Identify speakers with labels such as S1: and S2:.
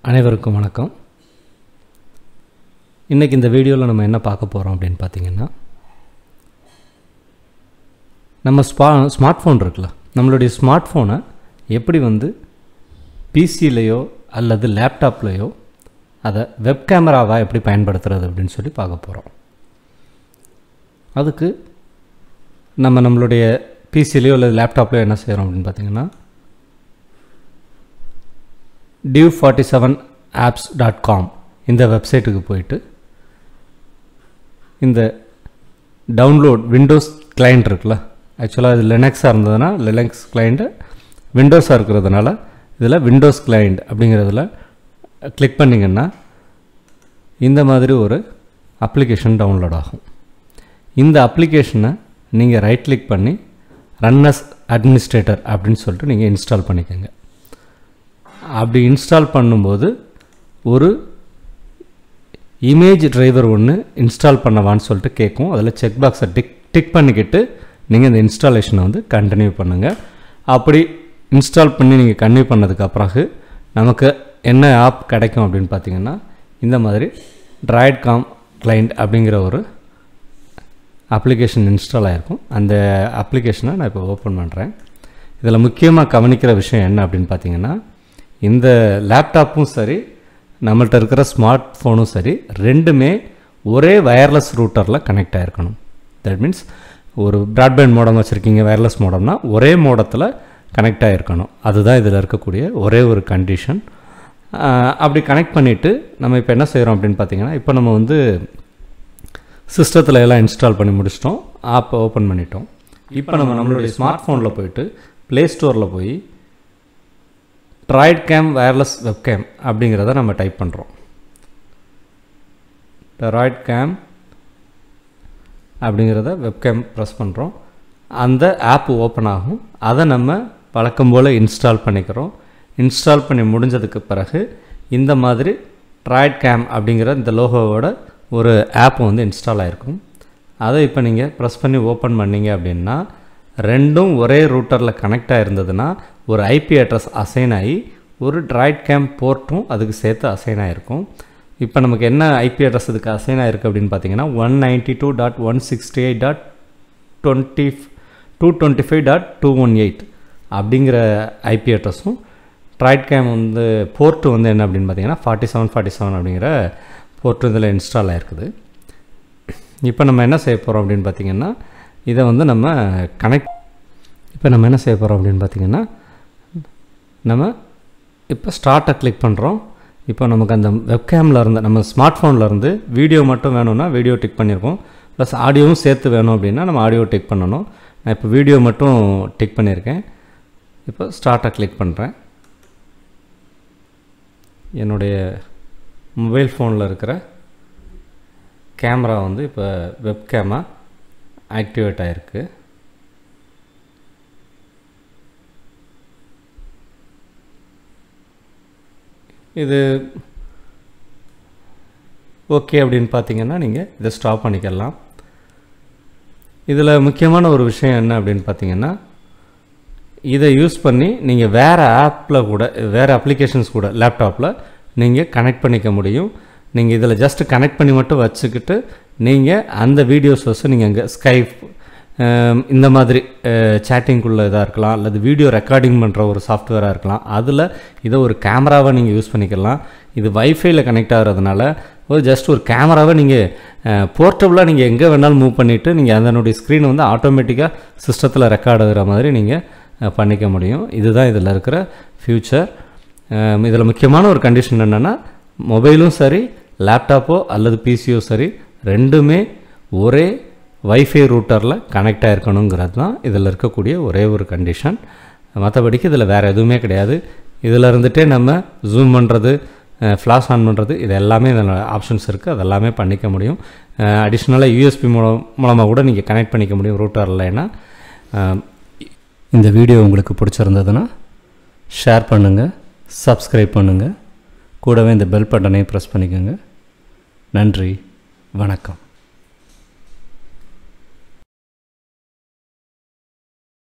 S1: அனைவருக்கும் வணக்கம் இன்றைக்கி இந்த வீடியோவில் நம்ம என்ன பார்க்க போகிறோம் அப்படின்னு பார்த்தீங்கன்னா நம்ம ஸ்பா ஸ்மார்ட் ஃபோன் இருக்குல்ல நம்மளுடைய ஸ்மார்ட் ஃபோனை எப்படி வந்து பிசிலேயோ அல்லது லேப்டாப்லேயோ அதை வெப் கேமராவாக எப்படி பயன்படுத்துறது அப்படின்னு சொல்லி பார்க்க போகிறோம் அதுக்கு நம்ம நம்மளுடைய பிசிலேயோ அல்லது லேப்டாப்லேயோ என்ன செய்கிறோம் அப்படின்னு பார்த்தீங்கன்னா dev forty seven apps dot com இந்த வெப்சைட்டுக்கு போயிட்டு இந்த டவுன்லோட் விண்டோஸ் கிளைண்ட் இருக்குல்ல ஆக்சுவலாக இது லினக்ஸாக இருந்ததுன்னா லினக்ஸ் கிளைண்ட்டு விண்டோஸாக இருக்கிறதுனால இதில் விண்டோஸ் கிளைண்ட் அப்படிங்கிறதுல கிளிக் பண்ணிங்கன்னா இந்த மாதிரி ஒரு அப்ளிகேஷன் டவுன்லோட் ஆகும் இந்த அப்ளிகேஷனை நீங்கள் ரைட் கிளிக் பண்ணி ரன்னஸ் அட்மினிஸ்ட்ரேட்டர் அப்படின்னு சொல்லிட்டு நீங்கள் இன்ஸ்டால் பண்ணிக்கோங்க அப்படி இன்ஸ்டால் பண்ணும்போது ஒரு இமேஜ் டிரைவர் ஒன்று இன்ஸ்டால் பண்ணவான்னு சொல்லிட்டு கேட்கும் அதில் செக் பாக்ஸை டிக் டிக் பண்ணிக்கிட்டு நீங்கள் இந்த இன்ஸ்டாலேஷனை வந்து கண்டினியூ பண்ணுங்கள் அப்படி இன்ஸ்டால் பண்ணி நீங்கள் கன்டினியூ பண்ணதுக்கு பிறகு நமக்கு என்ன ஆப் கிடைக்கும் அப்படின்னு பார்த்தீங்கன்னா இந்த மாதிரி ட்ராய்ட் காம் கிளைண்ட் அப்படிங்கிற ஒரு அப்ளிகேஷன் இன்ஸ்டால் ஆகிருக்கும் அந்த அப்ளிகேஷனை நான் இப்போ ஓப்பன் பண்ணுறேன் இதில் முக்கியமாக கவனிக்கிற விஷயம் என்ன அப்படின்னு பார்த்தீங்கன்னா இந்த லேப்டாப்பும் சரி நம்மள்ட்ட இருக்கிற ஸ்மார்ட் ஃபோனும் சரி ரெண்டுமே ஒரே வயர்லெஸ் ரூட்டரில் கனெக்ட் ஆகிருக்கணும் தட் மீன்ஸ் ஒரு ப்ராட்பேண்ட் மோடம் வச்சுருக்கீங்க வயர்லெஸ் மோடம்னா ஒரே மோடத்தில் கனெக்ட் ஆகிருக்கணும் அதுதான் இதில் இருக்கக்கூடிய ஒரே ஒரு கண்டிஷன் அப்படி கனெக்ட் பண்ணிவிட்டு நம்ம இப்போ என்ன செய்கிறோம் அப்படின்னு பார்த்தீங்கன்னா இப்போ நம்ம வந்து சிஸ்டத்தில் எல்லாம் இன்ஸ்டால் பண்ணி முடிச்சிட்டோம் ஆப்பை ஓப்பன் பண்ணிட்டோம் இப்போ நம்ம நம்மளுடைய ஸ்மார்ட் ஃபோனில் போயிட்டு ப்ளே ஸ்டோரில் போய் ட்ராய்ட் கேம் வயர்லெஸ் வெப்கேம் அப்படிங்கிறத நம்ம டைப் பண்ணுறோம் ட்ராய்ட் கேம் அப்படிங்கிறத வெப்கேம் ப்ரெஸ் பண்ணுறோம் அந்த ஆப் ஓப்பன் ஆகும் அதை நம்ம வழக்கம் போல் இன்ஸ்டால் பண்ணிக்கிறோம் இன்ஸ்டால் பண்ணி முடிஞ்சதுக்கு பிறகு இந்த மாதிரி ட்ராய்ட் கேம் அப்படிங்கிற இந்த லோகோவோட ஒரு ஆப் வந்து இன்ஸ்டால் ஆகிருக்கும் அதை இப்போ நீங்கள் ப்ரெஸ் பண்ணி ஓப்பன் பண்ணீங்க அப்படின்னா ரெண்டும் ஒரே ரூட்டரில் கனெக்ட் ஆகிருந்ததுன்னா ஒரு ஐபி அட்ரஸ் அசைன் ஆகி ஒரு ட்ராய்ட் கேம் போர்ட்டும் அதுக்கு சேர்த்து அசைன் ஆகிருக்கும் இப்போ நமக்கு என்ன ஐபி அட்ரஸ் இதுக்கு அசைன் ஆகிருக்கு அப்படின்னு பார்த்தீங்கன்னா one ninety two dot one sixty eight dot twenty two twenty five dot two one eight அப்படிங்கிற ஐபி அட்ரஸும் ட்ராய்ட் கேம் வந்து போர்ட்டு வந்து என்ன அப்படின்னு பார்த்தீங்கன்னா ஃபார்ட்டி செவன் ஃபார்ட்டி செவன் அப்படிங்கிற போர்ட்டு இதில் இன்ஸ்டால் ஆகிருக்குது இப்போ நம்ம என்ன செய்ய போகிறோம் அப்படின்னு பார்த்தீங்கன்னா இதை வந்து நம்ம கனெக்ட் இப்போ நம்ம என்ன செய்ய போகிறோம் அப்படின்னு பார்த்தீங்கன்னா நம்ம இப்போ ஸ்டார்ட்டை கிளிக் பண்ணுறோம் இப்போ நமக்கு அந்த வெப்கேமில் இருந்து நம்ம ஸ்மார்ட் ஃபோனில் இருந்து வீடியோ மட்டும் வேணும்னா வீடியோ டிக் பண்ணியிருக்கோம் ப்ளஸ் ஆடியோவும் சேர்த்து வேணும் அப்படின்னா நம்ம ஆடியோ டிக் பண்ணணும் நான் இப்போ வீடியோ மட்டும் டிக் பண்ணியிருக்கேன் இப்போ ஸ்டார்ட்டை கிளிக் பண்ணுறேன் என்னுடைய மொபைல் ஃபோனில் இருக்கிற கேமரா வந்து இப்போ வெப் கேமா ஆக்டிவேட் ஆகிருக்கு இது ஓகே அப்படின்னு பார்த்தீங்கன்னா நீங்கள் இதை ஸ்டாப் பண்ணிக்கலாம் இதில் முக்கியமான ஒரு விஷயம் என்ன அப்படின்னு பார்த்தீங்கன்னா இதை யூஸ் பண்ணி நீங்கள் வேறு ஆப்பில் கூட வேறு அப்ளிகேஷன்ஸ் கூட லேப்டாப்பில் நீங்கள் கனெக்ட் பண்ணிக்க முடியும் நீங்கள் இதில் ஜஸ்ட் கனெக்ட் பண்ணி மட்டும் வச்சுக்கிட்டு நீங்கள் அந்த வீடியோஸை நீங்கள் அங்கே ஸ்கைப் இந்த மாதிரி சேட்டிங்குள்ளே இதாக இருக்கலாம் அல்லது வீடியோ ரெக்கார்டிங் பண்ணுற ஒரு சாஃப்ட்வேராக இருக்கலாம் அதில் இதை ஒரு கேமராவை நீங்கள் யூஸ் பண்ணிக்கலாம் இது வைஃபைல கனெக்ட் ஆகிறதுனால ஒரு ஜஸ்ட் ஒரு கேமராவை நீங்கள் போர்ட்டபுளாக நீங்கள் எங்கே வேணாலும் மூவ் பண்ணிவிட்டு நீங்கள் அதனுடைய ஸ்க்ரீன் வந்து ஆட்டோமேட்டிக்காக சிஸ்டத்தில் ரெக்கார்ட் ஆகிற மாதிரி நீங்கள் பண்ணிக்க முடியும் இதுதான் இதில் இருக்கிற ஃப்யூச்சர் இதில் முக்கியமான ஒரு கண்டிஷன் என்னென்னா மொபைலும் சரி லேப்டாப்போ அல்லது பிசியோ சரி ரெண்டுமே ஒரே வைஃபை ரூட்டரில் கனெக்ட் ஆகிருக்கணுங்கிறது தான் இதில் இருக்கக்கூடிய ஒரே ஒரு கண்டிஷன் மற்றபடிக்கு இதில் வேறு எதுவுமே கிடையாது இதில் இருந்துகிட்டே நம்ம ஜூம் பண்ணுறது ஃப்ளாஷ் ஆன் பண்ணுறது இது எல்லாமே இதில் ஆப்ஷன்ஸ் இருக்குது அது எல்லாமே பண்ணிக்க முடியும் அடிஷ்னலாக யூஎஸ்பி மூலம் மூலமாக கூட நீங்கள் கனெக்ட் பண்ணிக்க முடியும் ரூட்டரில் ஏன்னா இந்த வீடியோ உங்களுக்கு பிடிச்சிருந்ததுன்னா ஷேர் பண்ணுங்கள் சப்ஸ்கிரைப் பண்ணுங்கள் கூடவே இந்த பெல் பட்டனையும் ப்ரெஸ் பண்ணிக்கோங்க நன்றி வணக்கம்